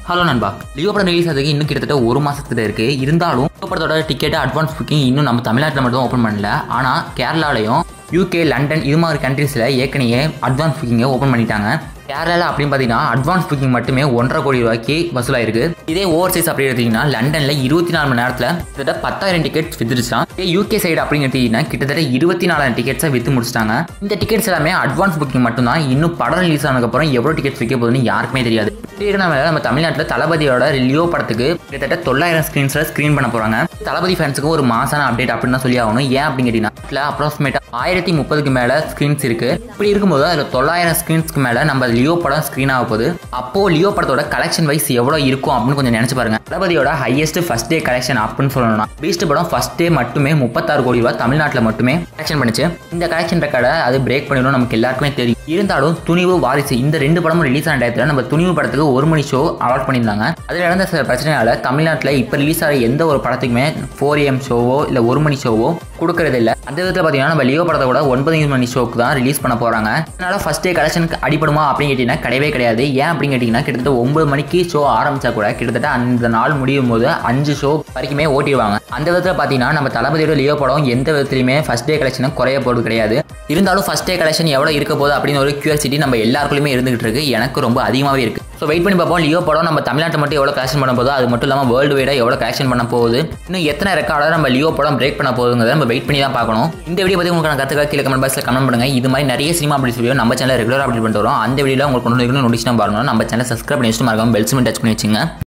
hello நண்பா Leo படம் release ஆகிறதுக்கு இன்னும் கிட்டத்தட்ட ஒரு மாசத்துல இருக்கு இருந்தாலும் லியோ படத்தோட டிக்கெட் அட்வான்ஸ் புக்கிங் இன்னும் நம்ம தமிழ்நாட்டில் மட்டும் ஓப்பன் பண்ணல ஆனால் கேரளாலையும் யூகே லண்டன் இது மாதிரி கண்ட்ரீஸில் ஏற்கனவே அட்வான்ஸ் புக்கிங்கை ஓப்பன் பண்ணிட்டாங்க கேரளாவில் அப்படின்னு பார்த்தீங்கன்னா அட்வான்ஸ் புக்கிங் மட்டுமே ஒன்றரை கோடி ரூபாய்க்கு வசூலாயிருக்கு இதே ஓவர்சீஸ் அப்படி எடுத்தீங்கன்னா லண்டனில் இருபத்தி நாலு மணி நேரத்தில் கிட்டத்தட்ட பத்தாயிரம் டிக்கெட்ஸ் வித்துருச்சான் இதே யூகே சைடு அப்படின்னு எடுத்தீங்கன்னா கிட்டத்தட்ட இருபத்தி நாலாயிரம் டிக்கெட்ஸை வித்து முடிச்சிட்டாங்க இந்த டிக்கெட்ஸ் எல்லாமே அட்வான்ஸ் புக்கிங் மட்டும்தான் இன்னும் படம் ரிலீஸ் ஆனதுக்கப்புறம் எவ்வளோ டிக்கெட்ஸ் விற்க போகுதுன்னு யாருக்குமே தெரியாது நம்ம நம்ம தமிழ்நாட்டில் தளபதியோட லியோ படத்துக்கு கிட்டத்தட்ட தொள்ளாயிரம் ஸ்க்ரீன்ஸில் ஸ்க்ரீன் பண்ண போகிறாங்க தளபதி ஃபேன்ஸுக்கு ஒரு மாசான அப்டேட் அப்படின்னு தான் சொல்லி ஆகணும் ஏன் அப்படின்னு கேட்டிங்கன்னா அப்ராக்சிமேட்டாக ஆயிரத்தி முப்பதுக்கு மேலே ஸ்க்ரீன்ஸ் இருக்குது இப்படி இருக்கும்போது அதில் தொள்ளாயிரம் ஸ்க்ரீன்ஸ்க்கு மேலே நம்ம லியோ படம் ஸ்க்ரீன் ஆக போகுது அப்போது லியோ படத்தோட கலெக்ஷன் வைஸ் எவ்வளோ இருக்கும் அப்படின்னு கொஞ்சம் நினச்சி பாருங்க தளபதியோட ஹையஸ்ட் ஃபஸ்ட் டே கலெக்ஷன் அப்படின்னு சொல்லணும்னா பீஸ்ட் படம் ஃபஸ்ட் டே மட்டுமே முப்பத்தாறு கோடி ரூபா தமிழ்நாட்டில் மட்டுமே கலெக்ஷன் பண்ணுச்சு இந்த கலெக்ஷன் ரெக்கார்டை அது பிரேக் பண்ணிடும் நமக்கு எல்லாருக்குமே தெரியும் இருந்தாலும் துணிவு வாரிசு இந்த ரெண்டு படமும் ரிலீஸ் ஆன டயத்தில் நம்ம துணிவு படத்துக்கு ஒரு மணி ஷோ அலாட் பண்ணியிருந்தாங்க அதில் நடந்த சில பிரச்சனையால தமிழ்நாட்டில் இப்போ ரிலீஸ் ஆகிற எந்த ஒரு படத்துக்குமே ஃபோர் ஏஎம் ஷோவோ இல்லை ஒரு மணி ஷோவோ கொடுக்கறது இல்லை அந்த விதத்தில் பார்த்தீங்கன்னா நம்ம லியோ படத்தை கூட ஒன்பது மணி ஷோக்கு தான் ரிலீஸ் பண்ண போகிறாங்க அதனால ஃபர்ஸ்ட் டே கலெக்ஷனுக்கு அடிப்படுமா அப்படின்னு கேட்டிங்கன்னா கிடையவே கிடையாது ஏன் அப்படின்னு கேட்டிங்கன்னா கிட்டத்தட்ட ஒன்பது மணிக்கு ஷோ ஆரம்பிச்சா கூட கிட்டத்தட்ட அந்த நாள் முடியும் போது அஞ்சு ஷோ வரைக்குமே ஓட்டிடுவாங்க அந்த விதத்தில் பார்த்தீங்கன்னா நம்ம தளபதியோட லியோ படம் எந்த விதத்துலையுமே ஃபர்ஸ்ட் டே கலெக்ஷனும் குறைய போகிறது கிடையாது இருந்தாலும் ஃபர்ஸ்ட் டே கலெக்ஷன் எவ்வளோ இருக்க போகுது அப்படின்னு ஒரு கியூரியாசிட்டி நம்ம எல்லாருக்குள்ளயுமே இருந்துகிட்டு இருக்கு எனக்கு ரொம்ப அதிகமாகவே இருக்கு ஸோ வெயிட் பண்ணி பார்ப்போம் லியோ படம் நம்ம தமிழ்நாட்டை மட்டும் எவ்வளோ கலெக்ஷன் பண்ண போதோ அது மட்டும் இல்லாமல் வேர்ல்டு வைடாக எவ்வளோ கலெக்ஷன் பண்ண போகுது இன்னும் எத்தனை ரெக்கார்டாக நம்ம லியோ படம் பிரேக் பண்ண போகுதுங்கிறத நம்ம வெயிட் பண்ணி தான் பார்க்கணும் இந்த வீடியோ பற்றி உங்களுக்கு கற்றுக்க கீழே கமெண்ட் பாக்ஸில் கமெண்ட் பண்ணுங்க இது மாதிரி நிறைய சினிமா அப்டேட்ஸ் வீடியோ நம்ம சேனல் ரெகுலராக அப்டேட் பண்ணிட்டு வரோம் அந்த வீடியோ உங்களுக்கு கொண்டு வந்து நோட்டிஸ் பாருங்க நம்ம சேனல் சப்ஸ்கிரைப் பண்ணி வச்சுட்டு மறக்காம பெல்ஸுமே டச் பண்ணி வச்சுங்க